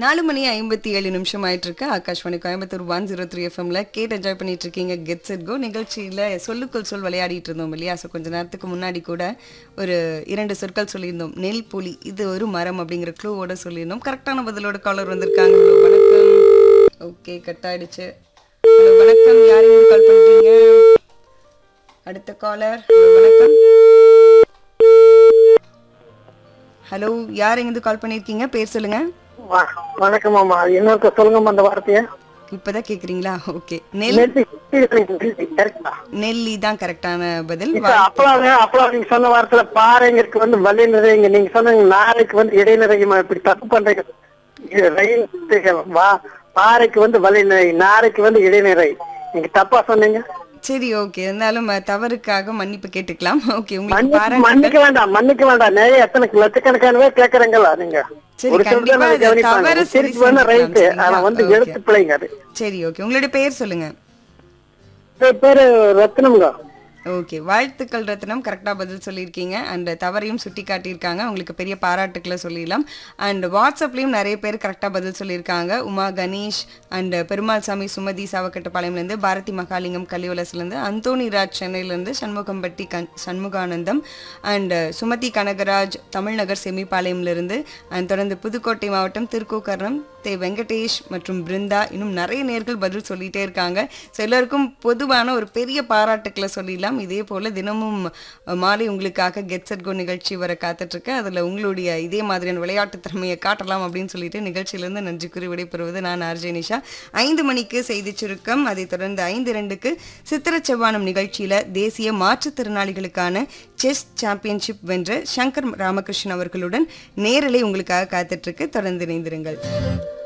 நாலு மணி ஐம்பத்தி ஏழு நிமிஷம் ஆயிட்டு இருக்கு Akashvani Coimbatore one zero three எஃப்எம்ல கேட் என்ஜாய் பண்ணிட்டு இருக்கீங்க கெட்ஸ் இட் கோ நிகழ்ச்சியில சொல்லுக்குள் சொல் விளையாடிட்டு இருந்தோம் இல்லையா ஸோ கொஞ்ச நேரத்துக்கு முன்னாடி கூட ஒரு இரண்டு சொற்கள் சொல்லியிருந்தோம் நெல் புலி இது ஒரு மரம் அப்படிங்கிற க்ளூவோட சொல்லியிருந்தோம் கரெக்டான பதிலோட காலர் வந்திருக்காங்க Hello, வணக்கம் ஓகே கட் ஆயிடுச்சு Hello, வணக்கம் யார் இருந்து கால் பண்றீங்க அடுத்த காலர் வணக்கம் ஹலோ யார் எங்கிருந்து கால் பண்ணியிருக்கீங்க பேர் சொல்லுங்க வ- வணக்கம் மாமா இன்னொருக்க சொல்லுங்கம்மா அந்த வார்த்தைய இப்பதான் கேக்குறீங்களா ஓகே நெல் கரெக்டா நெல்லி தான் கரெக்டான பதில் இப்ப அப்பலாம் அப்பலாம் நீங்க சொன்ன வார்த்தையில பாறைங்கிறதுக்கு வந்து வழி நிறைங்க நீங்க சொன்னீங்க நாளைக்கு வந்து இடைநிறையுமா இப்படி தப்பு பண்றீங்க இது ரயில் வா பாறைக்கு வந்து வழி நிறை நாளைக்கு வந்து இடைநிறை நீங்க தப்பா சொன்னீங்க சரி ஓகே இருந்தாலும் அஹ், தவறுக்காக மன்னிப்பு கேட்டுக்கலாம் ஓகே உங்களுக்கு மன்னிக்க பாராட்டு மன்னிக்க வேண்டாம் மன்னிக்க வேண்டாம் நிறைய எத்தனை லட்சக்கணக்கான பேர் கேக்குறாங்களா நீங்க சரி, ஒரு சிலர் கண்டிப்பா தான் அது கவனிப்பாங்க தவறு சரி திருப்பி வந்து செஞ்சுக்கலாம், ரைட்டு சரிங்களா? ஆனா வந்து Okay. எழுத்து பிள்ளைங்க அது சரி ஓகே உங்களுடைய பெயர் சொல்லுங்க பேர் பேரு ரத்னம்ங்க ஓகே வாழ்த்துக்கள் ரத்னம் கரெக்டாக பதில் சொல்லியிருக்கீங்க அண்ட் தவறையும் சுட்டி காட்டியிருக்காங்க உங்களுக்கு பெரிய பாராட்டுக்களை சொல்லிடலாம் அண்ட் வாட்ஸ்அப்லேயும் நிறைய பேர் கரெக்டாக பதில் சொல்லியிருக்காங்க உமா கணேஷ் அண்ட் பெருமாள் சாமி சுமதி சாவக்கட்டுப்பாளையம்லேருந்து பாரதி மகாலிங்கம் கலிவலஸ்லேருந்து அந்தோனி ராஜ் சென்னையிலேருந்து சண்முகம்பட்டி கண் சண்முகானந்தம் அண்ட் சுமதி கனகராஜ் தமிழ்நகர் செமிபாளையம்லேருந்து அண்ட் தொடர்ந்து புதுக்கோட்டை மாவட்டம் திருக்கூக்கரணம் தே வெங்கடேஷ் மற்றும் பிருந்தா இன்னும் நிறைய நேர்கள் பதில் சொல்லிட்டே இருக்காங்க ஸோ எல்லாருக்கும் பொதுவான ஒரு பெரிய பாராட்டுக்களை சொல்லிடலாம் இதே போல் தினமும் அஹ், மாலை உங்களுக்காக கெட் செட் கோ நிகழ்ச்சி வர காத்துட்ருக்கு அதில் உங்களுடைய இதே மாதிரியான விளையாட்டு திறமையை காட்டலாம் அப்படின்னு சொல்லிட்டு நிகழ்ச்சியிலேருந்து நன்றி கூறி விடைபெறுவது நான் ஆர்ஜே நிஷா ஐந்து மணிக்கு செய்தி சுருக்கம் அதைத் தொடர்ந்து ஐந்து இரண்டுக்கு சித்திர செவ்வானம் நிகழ்ச்சியில் தேசிய மாற்றுத்திறனாளிகளுக்கான செஸ் சாம்பியன்ஷிப் வென்ற சங்கர் ராமகிருஷ்ணன் அவர்களுடன் நேரலை உங்களுக்காக காத்துட்ருக்கு தொடர்ந்து இணைந்திருங்கள்